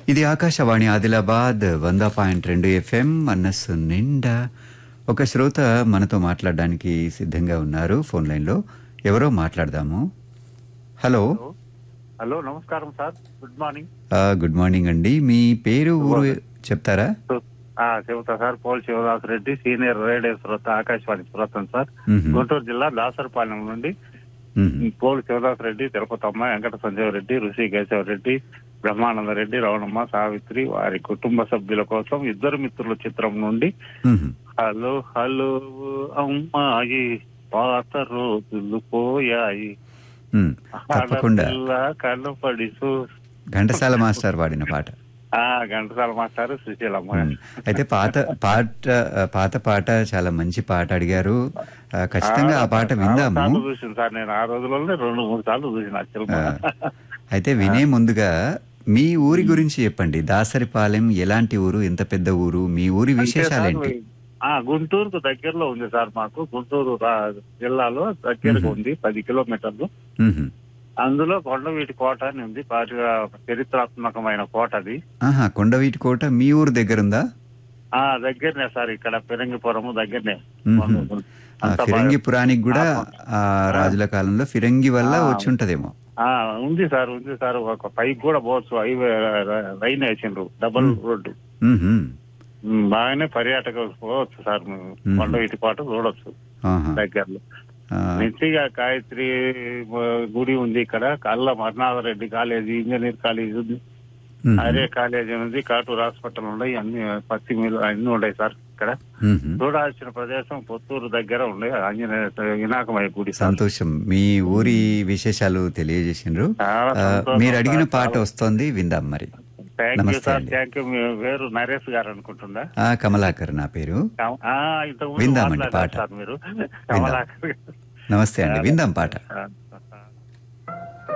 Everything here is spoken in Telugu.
ఇది ఆకాశవాణి ఆదిలాబాద్ వంద పాయింట్ రెండు ఎఫ్ఎం మనస్సు నిండా ఒక శ్రోత మనతో మాట్లాడడానికి సిద్ధంగా ఉన్నారు ఫోన్ లైన్లో ఎవరో మాట్లాడదాము హలో హలో నమస్కారం సార్ గుడ్ మార్నింగ్ ఆ, గుడ్ మార్నింగ్ అండి మీ పేరు ఊరు చెప్తారా ఆ, చెబుతా sir Paul Shivadas Reddy senior radio శ్రోత ఆకాశవాణి శ్రోతం సార్ మ్మ్. గుంటూరు జిల్లా దాసరపాలెం నుండి మ్మ్. పోల్ శివదాస్ రెడ్డి తిరుపతమ్మ వెంకట సంజీవ రెడ్డి ఋషి కేశవ రెడ్డి బ్రహ్మానంద రెడ్డి రవణమ్మ సావిత్రి వారి కుటుంబ సభ్యుల కోసం ఇద్దరు మిత్రుల చిత్రం నుండి మ్మ్. హలో హలో అమ్మాయి పాత రోజులు పోయాయి మ్మ్. తప్పకుండా ఆడపిల్ల కనపడి చూ ఘంటసాల మాస్టర్ పాడిన పాట ఆ ఘంటసాల మాస్టారు సుశీలమ్మ మ్మ్. అయితే పాత పాట పాత పాట చాలా మంచి పాట అడిగారు ఆ, ఖచ్చితంగా ఆ పాట విందాము సార్లు చూసింది సార్ నేను ఆ రోజుల్లోనే రెండు మూడు సార్లు చూసిన ఆ సినిమా. ఆ, అయితే వినే ముందుగా మీ ఊరి గురించి చెప్పండి దాసరిపాలెం ఎలాంటి ఊరు ఎంత పెద్ద ఊరు మీ ఊరి అంటే విశేషాలేంటి సార్, ఆ గుంటూరుకు దగ్గరలో ఉంది సార్ మాకు గుంటూరు రా- జిల్లాలో దగ్గరగా ఉంది పది కిలోమీటర్లు మ్మ్. అందులో కొండవీటి కోట అని ఉంది బాగా చరిత్రాత్మకమైన కోట అది ఆహా కొండవీటి కోట మీ ఊరు దగ్గరుందా ఆ దగ్గరనే సార్ ఇక్కడ పెరంగిపురము దగ్గరనే మ్మ్. ఆ, అంతా ఫిరంగి బాగా- పురానికి కూడా ఆ రాజుల కాలంలో ఫిరంగి వల్ల ఆ. వచ్చి ఉంటదేమో ఆ, ఉంది సార్ ఉంది సార్ ఒక పైకి కూడా పోవచ్చు హైవే రైన్ వేసిండ్రు డబల్ రోడ్డు మ్మ్. ఉమ్, బాగానే పర్యాటకులు పోవచ్చు సార్ మేము. మ్మ్. కొండవీటి పాట చూడొచ్చు ఆహా. దగ్గరలో ఆ, మంచిగా గాయత్రి ఆ, గుడి ఉంది ఇక్కడ కల్ల మర్నాథరెడ్డి కాలేజీ ఇంజనీర్ కాలేజీ ఉంది మ్మ్. అరే కాలేజీ ఉంది కాటూరు హాస్పిటల్ ఉన్నాయి అన్ని పత్తి మిల్లు అన్ని ఉన్నాయి సార్ ఇక్కడ మ్మ్. చూడాల్సిన ప్రదేశం పుత్తూరు దగ్గర ఉండే ఆంజనేయ వినాయకమయ్య గుడి సార్ సంతోషం మీ ఊరి విశేషాలు తెలియజేసిండ్రు చాలా ఆ, సంతోషం మీరు అడిగిన సార్. పాట వస్తోంది విందాం మరి థ్యాంక్ యూ నమస్తే సార్ అండి. థ్యాంక్ యూ మీ పేరు నరేష్ గారు అనుకుంటుందా ఆ కమలాకర్ నా పేరు ఆ, ఇంతకుముందు విందామండి మాట్లాడారు పాట. సార్ మీరు కమలాకర్ గారు. నమస్తే అండి విందాం పాట ఆ,